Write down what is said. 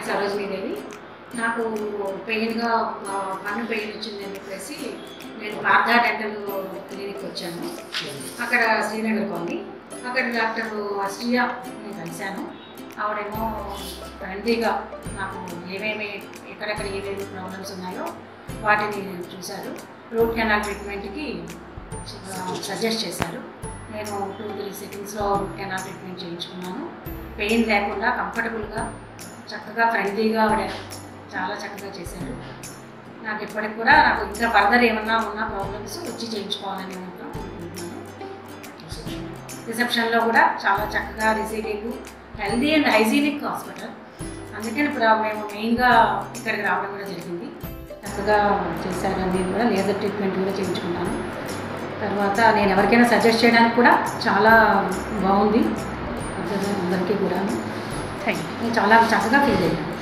సరోజినీదేవి నాకు పెయిన్గా ఆ, పన్ను పెయిన్ వచ్చిందని చెప్పేసి నేను పార్థా డెంటల్ క్లినిక్ వచ్చాను అక్కడ శ్రీనగర్ ఉంది అక్కడ డాక్టర్ అశ్రియ నేను కలిశాను ఆవిడేమో ఫ్రెండ్లీగా నాకు ఏమేమి ఎక్కడెక్కడ ఏమేమి ప్రాబ్లమ్స్ ఉన్నాయో వాటిని చూశారు రూట్ కెనాల్ ట్రీట్మెంట్కి సజెస్ట్ చేశారు నేను టూ త్రీ సెకండ్స్లో రూట్ కెనాల్ ట్రీట్మెంట్ చేయించుకున్నాను పెయిన్ లేకుండా కంఫర్టబుల్గా చక్కగా ఫ్రెండ్లీగా ఆవిడ చాలా చక్కగా చేశారు నాకు ఇప్పటికి కూడా నాకు ఇంకా ఫర్దర్ ఏమన్నా ఉన్న ప్రాబ్లమ్స్ వచ్చి చేయించుకోవాలని మాత్రం అనుకుంటున్నాను రిసెప్షన్లో కూడా చాలా చక్కగా receiving healthy and hygienic hospital అందుకని ఇప్పుడు మేము మెయిన్గా ఇక్కడికి రావడం కూడా జరిగింది చక్కగా చేశారు నేను కూడా లేజర్ ట్రీట్మెంట్ కూడా చేయించుకున్నాను తర్వాత నేను ఎవరికైనా సజెస్ట్ చేయడానికి కూడా చాలా బాగుంది అందరికీ కూడా థ్యాంక్ యూ నేను చాలా చక్కగా ఫీల్ అయ్యాను